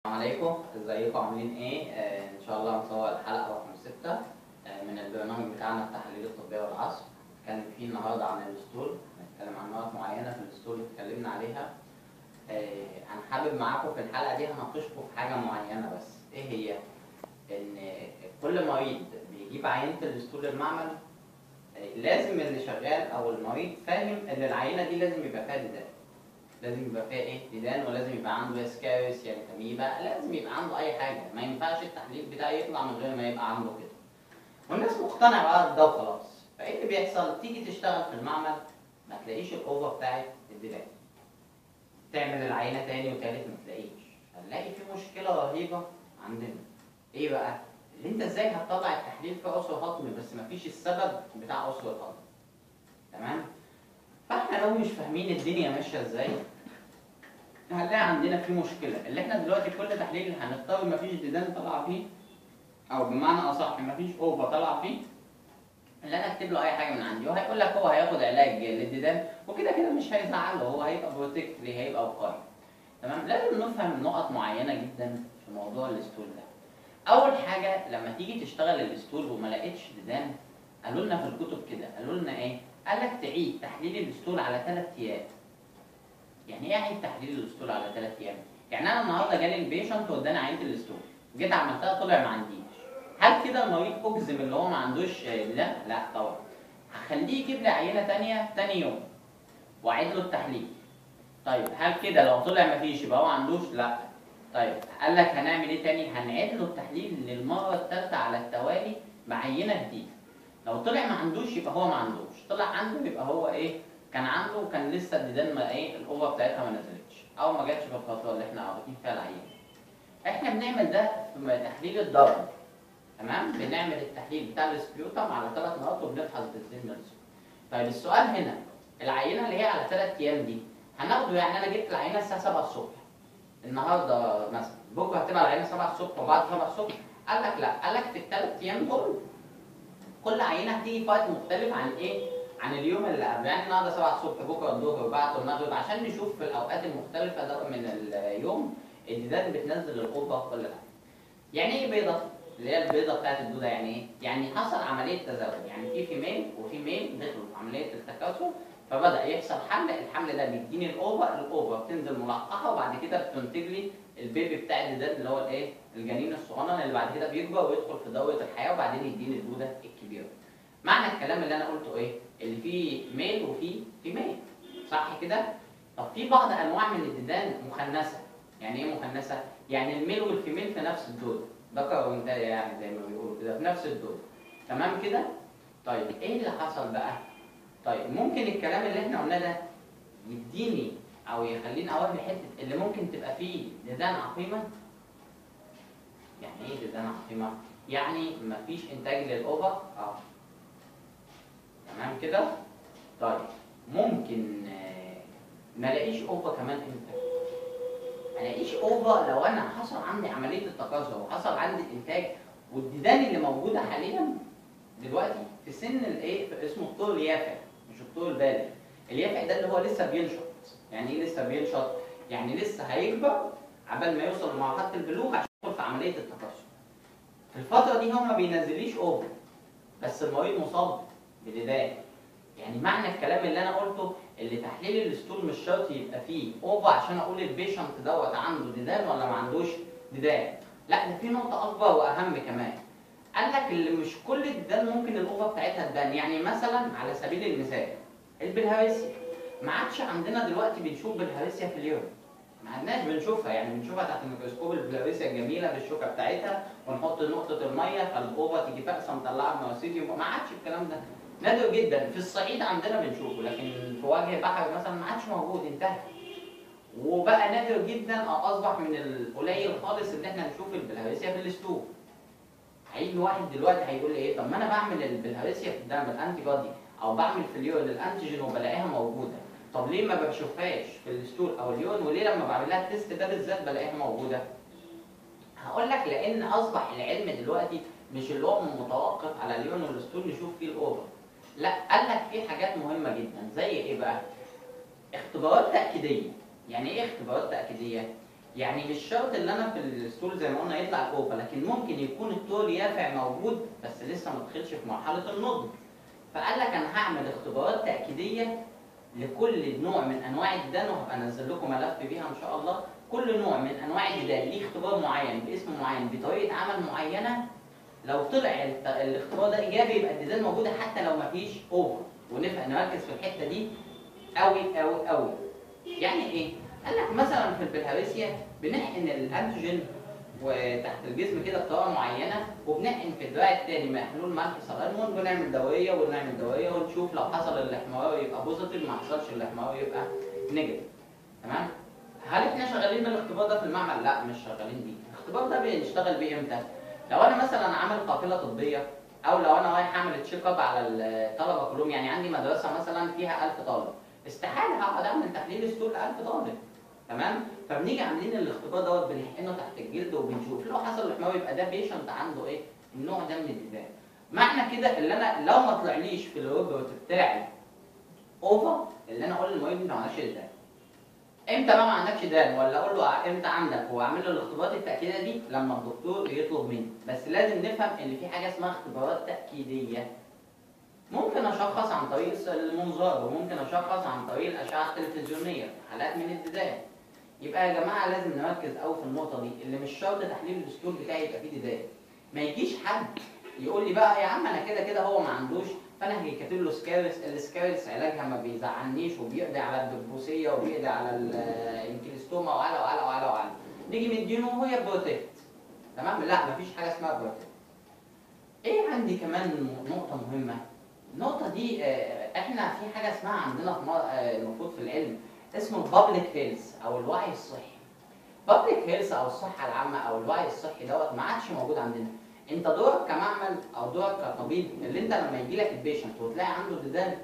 عليكم ازيكم عاملين ايه آه ان شاء الله هنصور الحلقه رقم 6 آه من البرنامج بتاعنا التحاليل الطبيه والعصر كان في النهارده عن الاسطول هنتكلم عن نقط معينه في الاسطول اللي اتكلمنا عليها آه انا حابب معاكم في الحلقه دي هناقشكم في حاجه معينه بس ايه هي ان كل مريض بيجيب عينه الاسطول المعمل آه لازم اللي شغال او المريض فاهم ان العينه دي لازم يبقى فيها ديدان لازم يبقى فيها ايه ديدان ولازم يبقى عنده اسكارس يعني تميبه لازم يبقى عنده اي حاجه ما ينفعش التحليل بتاعه يطلع من غير ما يبقى عنده كده والناس مقتنعه بقى بده وخلاص فايه اللي بيحصل تيجي تشتغل في المعمل ما تلاقيش الاوفر بتاعت الديدان تعمل العينه تاني وتالت ما تلاقيش هنلاقي في مشكله رهيبه عندنا ايه بقى اللي انت ازاي هتطلع التحليل في عسر هضمي بس ما فيش السبب بتاع عسر الهضم تمام فاحنا لو مش فاهمين الدنيا ماشيه ازاي هنلاقي عندنا في مشكله اللي احنا دلوقتي كل تحليل هنختار مفيش ديدان طالعه فيه او بمعنى اصح مفيش اوفا طالعه فيه اللي انا اكتب له اي حاجه من عندي وهيقول لك هو هياخد علاج للديدان وكده كده مش هيزعله هو هيبقى بروتكتلي هيبقى وقايه تمام لازم نفهم نقط معينه جدا في موضوع الاستول ده اول حاجه لما تيجي تشتغل الاستول وما لقيتش ديدان قالوا لنا في الكتب كده قالوا لنا ايه قال لك تعيد تحليل الاسطول على ثلاث ايام يعني ايه اعيد تحليل الاسطول على ثلاث ايام يعني انا النهارده جالي البيشنت واداني عينه الاسطول جيت عملتها طلع ما عنديش هل كده المريض اجزم اللي هو ما عندوش ده لا طبعا هخليه يجيب لي عينه ثانيه ثاني يوم واعيد له التحليل طيب هل كده لو طلع ما فيش يبقى هو ما عندوش لا طيب قال لك هنعمل ايه تاني هنعيد له التحليل للمره الثالثه على التوالي بعينه جديده لو طلع ما عندوش يبقى هو ما عندوش طلع عنده يبقى هو ايه كان عنده وكان لسه الديدان ما ايه الاوفر بتاعتها ما نزلتش او ما جاتش في الفتره اللي احنا واخدين فيها العينه احنا بنعمل ده في تحليل الضرب تمام بنعمل التحليل بتاع السبيوتم على ثلاث نقط وبنفحص بالزين ملزوم طيب السؤال هنا العينه اللي هي على ثلاث ايام دي هناخده يعني انا جبت العينه الساعه 7 الصبح النهارده مثلا بكره هتبقى العينه 7 الصبح وبعد 7 الصبح قال لك لا قال لك في الثلاث ايام دول كل عينه هتيجي في وقت مختلف عن ايه؟ عن اليوم اللي قبل يعني النهارده 7 الصبح بكره الظهر وبعد المغرب عشان نشوف في الاوقات المختلفه ده من اليوم الديدان بتنزل القبه كل ده. يعني ايه بيضه؟ اللي هي البيضه بتاعت الدوده يعني ايه؟ يعني حصل عمليه تزاوج يعني في فيميل وفي ميل دخلوا في عمليه التكاثر فبدا يحصل حمل الحمل ده بيديني الاوفر الاوفر بتنزل ملقحه وبعد كده بتنتج لي البيبي بتاع الديدان اللي هو الايه؟ الجنين الصغنن اللي بعد كده بيكبر ويدخل في دوره الحياه وبعدين يديني الدوده الكبيره. معنى الكلام اللي انا قلته ايه؟ اللي فيه ميل وفيه فيميل صح كده؟ طب في بعض انواع من الديدان مخنثه يعني ايه مخنثه؟ يعني الميل والفيميل في نفس الدوده ذكر وانثى يعني زي ما بيقولوا كده في نفس الدوده تمام كده؟ طيب ايه اللي حصل بقى؟ طيب ممكن الكلام اللي احنا قلناه ده يديني او يخليني اروح لحته اللي ممكن تبقى فيه ديدان عقيمه يعني ايه ديدان عقيمه؟ يعني مفيش انتاج للاوفر اه تمام كده؟ طيب ممكن ما الاقيش اوفر كمان امتى؟ ما الاقيش اوفر لو انا حصل عندي عمليه التكاثر وحصل عندي الانتاج والديدان اللي موجوده حاليا دلوقتي في سن الايه اسمه الطول اليافع مش الطول البالغ اليافع ده اللي هو لسه بينشط يعني ايه لسه بينشط؟ يعني لسه هيكبر عبال ما يوصل لمرحله البلوغ عشان يدخل في عمليه التكاثر في الفتره دي هو ما بينزليش اوفر بس المريض مصاب بديدان يعني معنى الكلام اللي انا قلته اللي تحليل الاسطول مش شرط يبقى فيه اوفر عشان اقول البيشنت دوت عنده ديدان ولا ما عندوش ديدان لا ده في نقطه اكبر واهم كمان قال لك اللي مش كل الديدان ممكن الاوفر بتاعتها تبان يعني مثلا على سبيل المثال البلهارسيا ما عادش عندنا دلوقتي بنشوف بالهارسيا في اليوم ما عدناش بنشوفها يعني بنشوفها تحت الميكروسكوب البلهارسيا الجميله بالشوكه بتاعتها ونحط نقطه الميه فالاوفر تيجي فاقسه مطلعه بمواسير ما عادش الكلام ده نادر جدا في الصعيد عندنا بنشوفه لكن في وجه بحر مثلا ما عادش موجود انتهى وبقى نادر جدا او اصبح من القليل خالص ان احنا نشوف البلهارسيا في الاسطول هيجي واحد دلوقتي هيقول لي ايه طب ما انا بعمل البلهارسيا في الدم الانتي بودي او بعمل في اليون الانتيجين وبلاقيها موجوده طب ليه ما بشوفهاش في الاسطول او اليون وليه لما بعمل لها التست ده بالذات بلاقيها موجوده هقول لك لان اصبح العلم دلوقتي مش اللي هو متوقف على اليون والاسطول نشوف فيه الاوفر لا قال لك في حاجات مهمه جدا زي ايه بقى اختبارات تاكيديه يعني ايه اختبارات تاكيديه يعني مش شرط ان انا في الستول زي ما قلنا يطلع الاوفا لكن ممكن يكون الطول يافع موجود بس لسه ما دخلش في مرحله النضج فقال لك انا هعمل اختبارات تاكيديه لكل نوع من انواع الديدان وهبقى انزل لكم ملف بيها ان شاء الله كل نوع من انواع الديدان ليه اختبار معين باسم معين بطريقه عمل معينه لو طلع الت- الاختبار ده ايجابي يبقى الديدان موجوده حتى لو ما فيش اوفر ونبقى نركز في الحته دي قوي قوي قوي يعني ايه قال لك مثلا في البلهارسيا بنحقن الانتيجين وتحت الجسم كده بطريقه معينه وبنحقن في الدراع التاني محلول ملح سليمون ونعمل دوائيه ونعمل دوائيه ونشوف لو حصل الاحمرار يبقى بوزيتيف ما حصلش الاحمرار يبقى نيجاتيف تمام هل احنا شغالين بالاختبار ده في المعمل؟ لا مش شغالين بيه الاختبار ده بنشتغل بيه امتى؟ لو انا مثلا عامل قافله طبيه او لو انا رايح اعمل تشيك اب على الطلبه كلهم يعني عندي مدرسه مثلا فيها 1000 طالب استحاله هقعد اعمل تحليل ستول ل 1000 طالب تمام فبنيجي عاملين الاختبار دوت بنحقنه تحت الجلد وبنشوف لو حصل الاحمرار يبقى ده بيشنت عنده ايه النوع ده من الديدان معنى كده اللي انا لو ما طلعليش في الروبوت بتاعي اوفر اللي انا اقول للمريض انت ما عندكش ديدان امتى بقى ما عندكش دان ولا اقول له امتى عندك واعمل له الاختبارات التاكيديه دي لما الدكتور يطلب مني بس لازم نفهم ان في حاجه اسمها اختبارات تاكيديه ممكن اشخص عن طريق المنظار وممكن اشخص عن طريق الاشعه التلفزيونيه في حالات من الديدان يبقى يا جماعه لازم نركز قوي في النقطه دي اللي مش شرط تحليل الدستور بتاعي يبقى فيه ديدان ما يجيش حد يقول لي بقى يا عم انا كده كده هو ما عندوش فانا هجي كاتب له سكارس السكارس علاجها ما بيزعلنيش وبيقضي على الدبوسيه وبيقضي على الانكليستوما وعلى وعلى وعلى وعلى نيجي مدينه وهي بروتكت تمام لا مفيش حاجه اسمها بروتكت ايه عندي كمان نقطه مهمه النقطه دي آه، احنا في حاجه اسمها عندنا في مر- آه، المفروض في العلم اسمه البابليك هيلث او الوعي الصحي بابليك هيلث او الصحه العامه او الوعي الصحي دوت ما عادش موجود عندنا انت دورك كمعمل او دورك كطبيب اللي انت لما يجي لك البيشنت وتلاقي عنده ديدان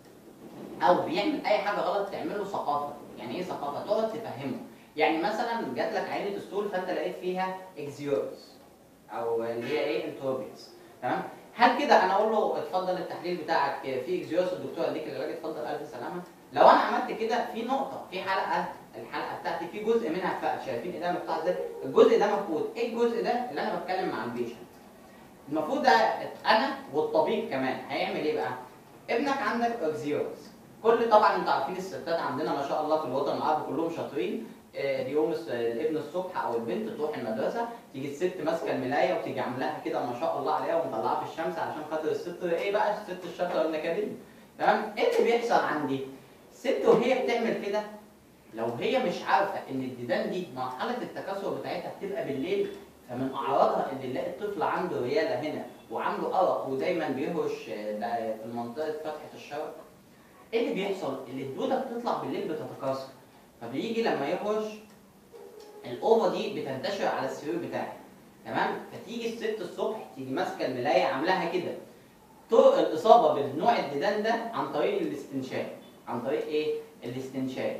او بيعمل اي حاجه غلط تعمل له ثقافه يعني ايه ثقافه تقعد تفهمه يعني مثلا جات لك عينه ستول فانت لقيت فيها اكزيورس او اللي هي ايه انتروبيس تمام هل كده انا اقول له اتفضل التحليل بتاعك في اكزيورس الدكتور اديك العلاج اتفضل الف سلامه لو انا عملت كده في نقطه في حلقه الحلقه بتاعتي في جزء منها اتفقد شايفين ايديا مفتوحه ازاي الجزء ده مفقود ايه الجزء ده اللي انا بتكلم مع البيشنت المفروض ده انا والطبيب كمان هيعمل ايه بقى ابنك عندك اكزيورس كل طبعا انتوا عارفين الستات عندنا ما شاء الله في الوطن العربي كلهم شاطرين آه، يوم الس- الابن الصبح او البنت تروح المدرسه تيجي الست ماسكه الملايه وتيجي عاملاها كده ما شاء الله عليها ومطلعاها في الشمس عشان خاطر الست ايه بقى الست الشاطره النكديه تمام ايه اللي بيحصل عندي الست وهي بتعمل كده لو هي مش عارفه ان الديدان دي مرحله التكاثر بتاعتها بتبقى بالليل فمن اعراضها ان نلاقي الطفل عنده رياله هنا وعنده ارق ودايما بيهرش آه، ده في منطقه فتحه الشرق ايه اللي بيحصل؟ اللي الدوده بتطلع بالليل بتتكاثر فبيجي لما يهرش الاوفا دي بتنتشر على السرير بتاعي تمام فتيجي الست الصبح تيجي ماسكه الملايه عاملاها كده طرق الاصابه بالنوع الديدان ده عن طريق الاستنشاق عن طريق ايه الاستنشاق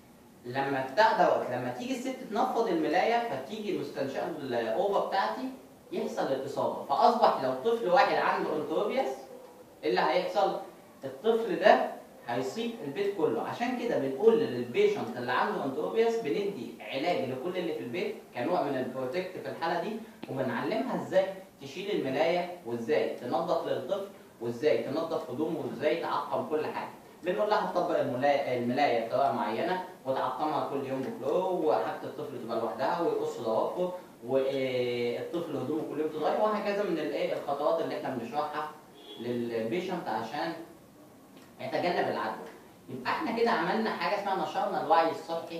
لما بتاع دوت لما تيجي الست تنفض الملايه فتيجي مستنشق الاوفا بتاعتي يحصل الاصابه فاصبح لو طفل واحد عنده انتروبياس ايه اللي هيحصل الطفل ده هيصيب البيت كله عشان كده بنقول للبيشنت اللي عنده انتروبياس بندي علاج لكل اللي في البيت كنوع من البروتكت في الحاله دي وبنعلمها ازاي تشيل الملايه وازاي تنظف للطفل وازاي تنظف هدومه وازاي تعقم كل حاجه بنقول لها تطبق الملايه الملايه بطريقه معينه وتعقمها كل يوم بكلور وحاجه الطفل تبقى لوحدها ويقص ضوافره والطفل هدومه كل يوم تتغير وهكذا من الايه الخطوات اللي احنا بنشرحها للبيشنت عشان يتجنب العدوى يبقى احنا كده عملنا حاجه اسمها نشرنا الوعي الصحي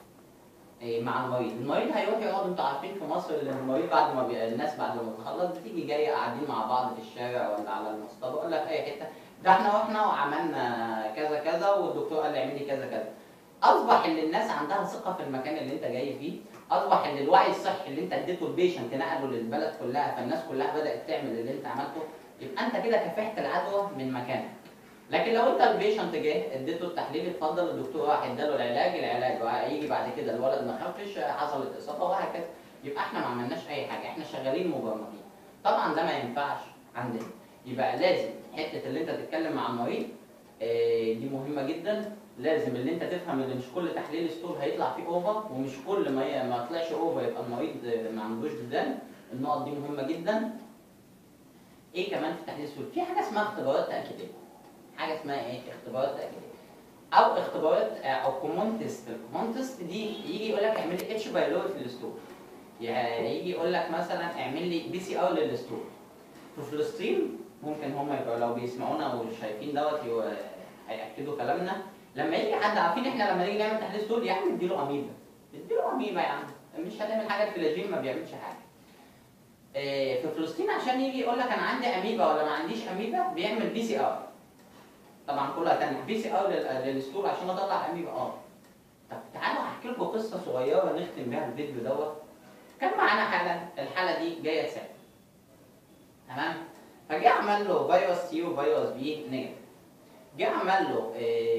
إيه، مع المريض المريض هيروح يقعد انتوا عارفين في مصر ان المريض بعد ما بي... الناس بعد ما بتخلص بتيجي جايه قاعدين مع بعض في الشارع ولا على المصطبه ولا في اي حته ده احنا رحنا وعملنا كذا كذا والدكتور قال لي اعملي كذا كذا اصبح ان الناس عندها ثقه في المكان اللي انت جاي فيه اصبح ان الوعي الصحي اللي انت اديته البيشنت نقله للبلد كلها فالناس كلها بدات تعمل اللي انت عملته يبقى انت كده كافحت العدوى من مكانك لكن لو انت البيشنت جه اديته التحليل اتفضل الدكتور راح اداله العلاج العلاج وهيجي بعد كده الولد ما خفش حصلت اصابه وهكذا يبقى احنا ما عملناش اي حاجه احنا شغالين مبرمجين طبعا ده ما ينفعش عندنا يبقى لازم حته اللي انت تتكلم مع المريض آه، دي مهمه جدا لازم اللي انت تفهم ان مش كل تحليل ستول هيطلع فيه اوفر ومش كل ما ي- ما طلعش اوفر يبقى المريض ما عندوش ديدان النقط دي مهمه جدا ايه كمان في تحليل ستول في حاجه اسمها اختبارات تاكيديه حاجه اسمها ايه اختبارات تاكيديه او اختبارات آه، او كومون تيست الكومون تيست دي يجي يقول لك اعمل لي اتش بايلوري في الستول يعني يجي يقول لك مثلا اعمل لي بي سي ار للستول في فلسطين ممكن هم يبقوا لو بيسمعونا وشايفين دوت يو- هياكدوا كلامنا لما يجي حد عارفين احنا لما نيجي نعمل تحليل ستول يا عم اديله اميبا اديله اميبا يا عم مش هتعمل حاجه الفلاجين ما بيعملش حاجه آه، في فلسطين عشان يجي يقول لك انا عندي اميبا ولا ما عنديش اميبا بيعمل بي سي ار طبعا كلها تانية بي سي ار للستول عشان اطلع اميبا اه طب تعالوا احكي لكم قصه صغيره نختم بيها الفيديو دوت كان معانا حاله الحاله دي جايه تسافر تمام فجه عمل له فيروس سي وفيروس بي نيجاتيف جه عمل له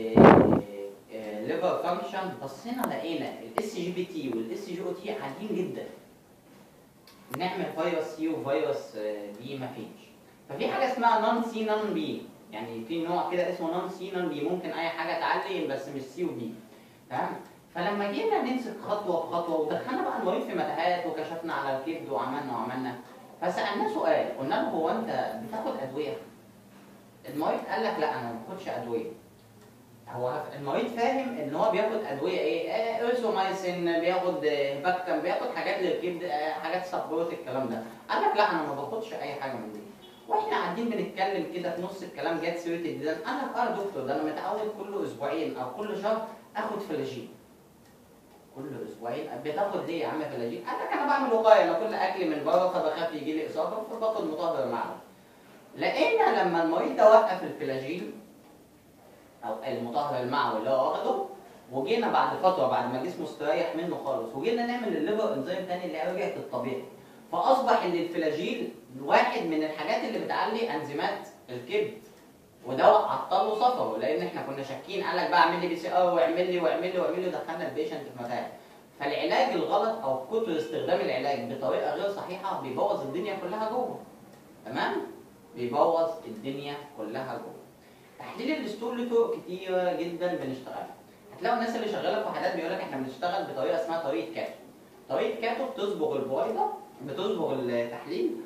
ليفر فانكشن بصينا لقينا الاس جي بي تي والاس جي او تي عاليين جدا نعمل فيروس سي وفيروس بي ما فيش ففي حاجه اسمها نون سي نون بي يعني في نوع كده اسمه نون سي نون بي ممكن اي حاجه تعلي بس مش سي وبي تمام فلما جينا نمسك خطوه بخطوه ودخلنا بقى المريض في متاهات وكشفنا على الكبد وعملنا وعملنا فسالناه سؤال قلنا له هو انت بتاخد ادويه؟ المريض قال لك لا انا ما باخدش ادويه هو المريض فاهم ان هو بياخد ادويه ايه؟ آه، ايرثومايسين بياخد آه، باكتم بياخد حاجات للكبد آه، حاجات سبورت الكلام ده قال لك لا انا ما باخدش اي حاجه من دي واحنا قاعدين بنتكلم كده في نص الكلام جت سيره الديدان قال لك اه يا دكتور ده انا متعود كل اسبوعين او كل شهر اخد فلاجين كل اسبوعين بتاخد ليه يا عم فلاجين؟ قال لك انا بعمل وقايه انا كل اكل من بره فبخاف يجي لي اصابه فباخد مطهر معه لقينا لما المريض ده وقف الفلاجين او المطهر المعوي اللي هو واخده وجينا بعد فتره بعد ما جسمه استريح منه خالص وجينا نعمل الليفر انزيم تاني اللي رجعت للطبيعي فاصبح ان الفلاجيل واحد من الحاجات اللي بتعلي انزيمات الكبد وده عطل له سفره لان احنا كنا شاكين قال لك بقى اعمل لي بي سي ار واعمل لي واعمل لي واعمل لي ودخلنا البيشنت في متاهه فالعلاج الغلط او كتر استخدام العلاج بطريقه غير صحيحه بيبوظ الدنيا كلها جوه تمام بيبوظ الدنيا كلها جوه تحليل الستول له طرق كتيره جدا بنشتغلها هتلاقوا الناس اللي شغاله في وحدات بيقول لك احنا بنشتغل بطريقه اسمها طريقه كاتو طريقه كاتو بتصبغ البويضه بتصبغ التحليل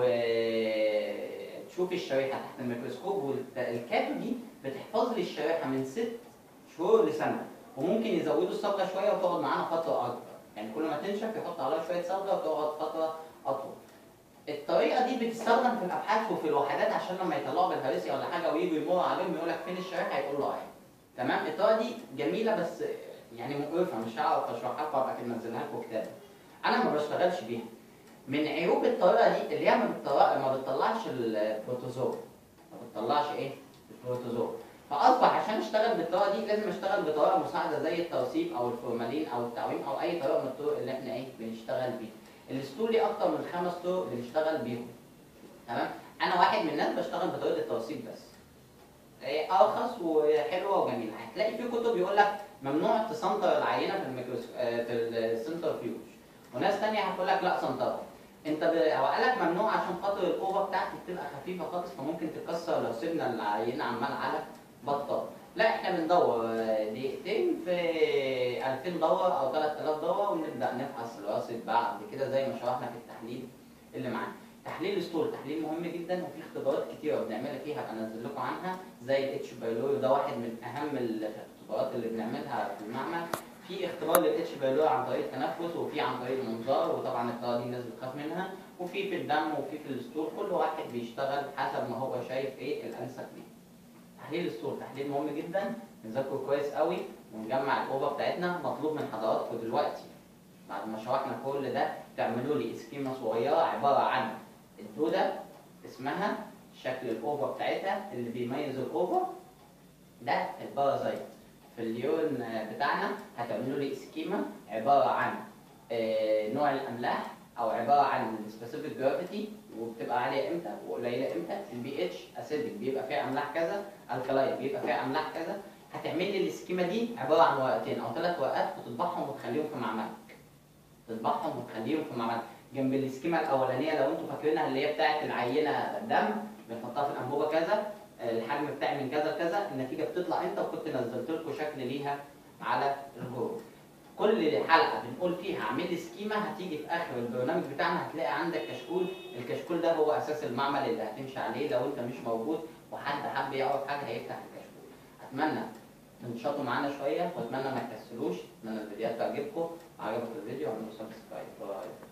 وتشوف الشريحه تحت الميكروسكوب والكاتو دي بتحفظ لي الشريحه من ست شهور لسنه وممكن يزودوا الصبغه شويه وتقعد معانا فتره اكبر يعني كل ما تنشف يحط عليها شويه صبغه وتقعد فتره اطول الطريقه دي بتستخدم في الابحاث وفي الوحدات عشان لما يطلعوا بالهرسي ولا حاجه ويجوا يمروا عليهم يقول لك فين الشريحه هيقول له اهي تمام الطريقه دي جميله بس يعني مقرفه مش هعرف اشرحها لكم ابقى انزلها لكم كتاب انا ما بشتغلش بيها من عيوب الطريقه دي اللي هي ما بتطلع ما بتطلعش البروتوزور ما بتطلعش ايه البروتوزور فاصبح عشان اشتغل بالطريقه دي لازم اشتغل بطريقه مساعده زي التوصيب او الفورمالين او التعويم او اي طريقه من الطرق اللي احنا ايه بنشتغل بيها الستول ليه اكتر من خمس طرق بنشتغل بيهم تمام انا واحد من الناس بشتغل بطريقه التوصيب بس هي ارخص وحلوه وجميله هتلاقي في كتب يقول لك ممنوع تسنتر العينه في الميكروس في السنتر فيوج وناس تانية هتقول لك لا سنترها انت ب... هو قال لك ممنوع عشان خاطر الاوفا بتاعتي بتبقى خفيفه خالص فممكن تتكسر لو سيبنا العينه عمال على بطال لا احنا بندور دقيقتين في 2000 دور او 3000 دور ونبدا نفحص الواسط بعد كده زي ما شرحنا في التحليل اللي معانا تحليل الستول تحليل مهم جدا وفي اختبارات كتيره بنعملها فيها هنزل لكم عنها زي الاتش بايلوري ده واحد من اهم الاختبارات اللي بنعملها في المعمل في اختبار للاتش بايلوري عن طريق التنفس وفي عن طريق المنظار وطبعا الطريقه دي الناس بتخاف منها وفي في الدم وفي في الستول كل واحد بيشتغل حسب ما هو شايف ايه الانسب ليه تحليل الصوت تحليل مهم جدا نذاكره كويس قوي ونجمع الاوفا بتاعتنا مطلوب من حضراتكم دلوقتي بعد ما شرحنا كل ده تعملوا لي اسكيمه صغيره عباره عن الدوده اسمها شكل الاوفا بتاعتها اللي بيميز الاوفا ده البارازايت في اليورين بتاعنا هتعملوا لي اسكيمه عباره عن آه، نوع الاملاح او عباره عن سبيسيفيك جرافيتي وبتبقى عاليه امتى وقليله امتى البي اتش اسيدك بيبقى فيها املاح كذا الكلاين بيبقى فيها املاح كذا هتعمل لي السكيمه دي عباره عن ورقتين او ثلاث ورقات وتطبعهم وتخليهم في معملك تطبعهم وتخليهم في معملك جنب السكيمه الاولانيه لو انتوا فاكرينها اللي هي بتاعه العينه دم بنحطها في الانبوبه كذا الحجم بتاعي من كذا لكذا النتيجه بتطلع امتى وكنت نزلت لكم شكل ليها على الجروب كل حلقه بنقول فيها اعمل لي سكيما هتيجي في اخر البرنامج بتاعنا هتلاقي عندك كشكول الكشكول ده هو اساس المعمل اللي هتمشي عليه لو انت مش موجود وحد حب يعرف حاجه هيفتح الكشكول اتمنى تنشطوا معانا شويه واتمنى ما تكسلوش اتمنى الفيديوهات تعجبكم عجبكم الفيديو اعملوا سبسكرايب